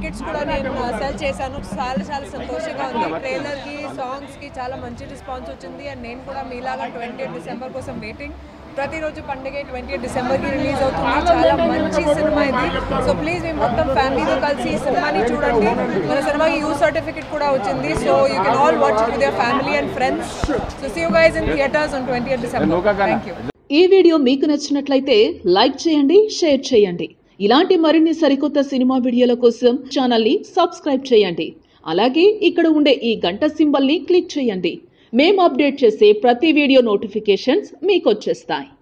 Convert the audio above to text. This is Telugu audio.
టికెట్స్ కూడా నేను సెల్ చేశాను చాలా చాలా సంతోషంగా ఉంది ట్రైలర్కి సాంగ్స్కి చాలా మంచి రెస్పాన్స్ వచ్చింది అండ్ నేను కూడా మీలాగా ట్వంటీ డిసెంబర్ కోసం వెయిటింగ్ ప్రతిరోజు పండుగ ట్వంటీ డిసెంబర్కి రిలీజ్ అవుతుంది చాలా మంచి సినిమా ఇది సో ప్లీజ్ మేము మొత్తం ఫ్యామిలీతో కలిసి ఈ సినిమాని చూడండి మన సినిమాకి యూజ్ సర్టిఫికేట్ కూడా వచ్చింది so you can all watch with your family and friends so see you guys in theatres on twenty December thank you ఈ వీడియో మీకు నచ్చినట్లయితే లైక్ చేయండి షేర్ చేయండి ఇలాంటి మరిన్ని సరికొత్త సినిమా వీడియోల కోసం ఛానల్ని సబ్స్క్రైబ్ చేయండి అలాగే ఇక్కడ ఉండే ఈ గంట సింబల్ని క్లిక్ చేయండి మేము అప్డేట్ చేసే ప్రతి వీడియో నోటిఫికేషన్స్ మీకు వచ్చేస్తాయి